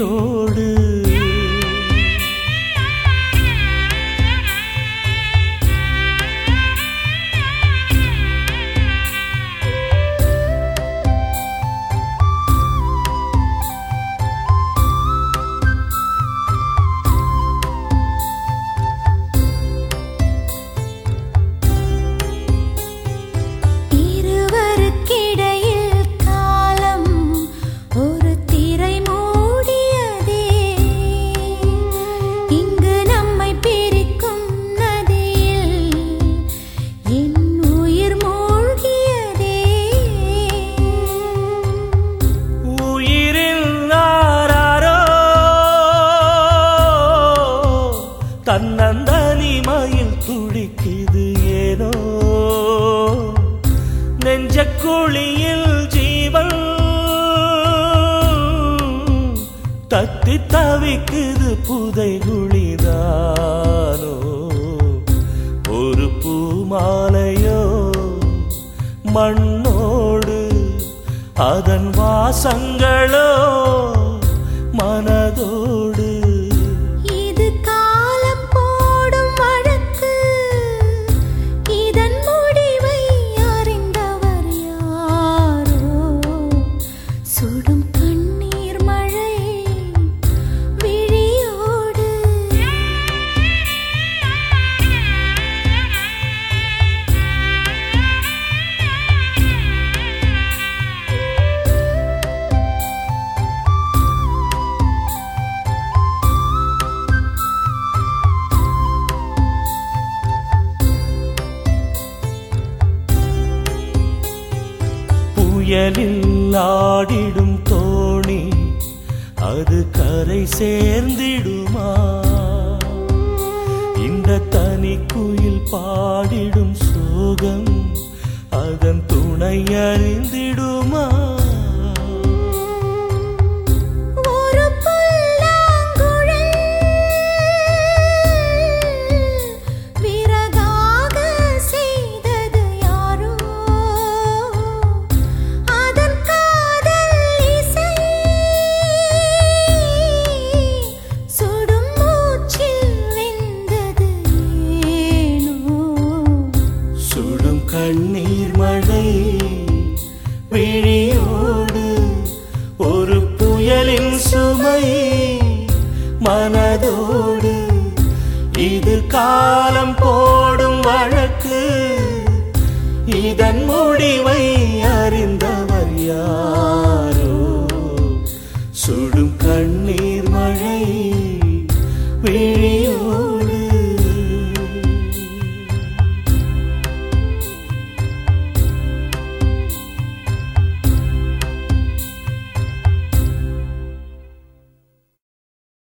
விழியோடு இருவருக்கிடையில் காலம் ஒரு திரை மூடியதே இங்கு நம்மை பிரிக்கும் நதியில் என் உயிர் மூழ்கியதே உயிரில் நாராரோ தன்னந்தனிமையில் துடிக்குது ஏனோ நெஞ்ச குழியில் ஜீவன் தத்தி தவிக்குது புதை குழிதானோ ஒரு பூமாலையோ மண்ணோடு அதன் வாசங்களோ மனதோடு இது காலம் போடும் வழக்கு இதன் முடிவை அறிந்தவர் யாரோ சுடும் கண்ணீர் மழை விழியோடு புயலில் ஆடிடும் தோணி அது கரை சேர்ந்திடுமா இந்த தனி குயில் பாடிடும் சோகம் அதன் துணை அறிந்திடுமா ஒரு புல்லாங்குழல் விறகாக செய்தது யாரோ அதன் காதல் இசை சுடும் மூச்சில் வெந்தது ஏனோ சுடும் கண்ணீர் மழை விழியோடு ஒரு புயலின் சுமை மனதோடு இது காலம் போடும் வழக்கு இதன் முடிவை அறிந்தவர் யாரோ சுடும் கண்ணீர் மழை விழி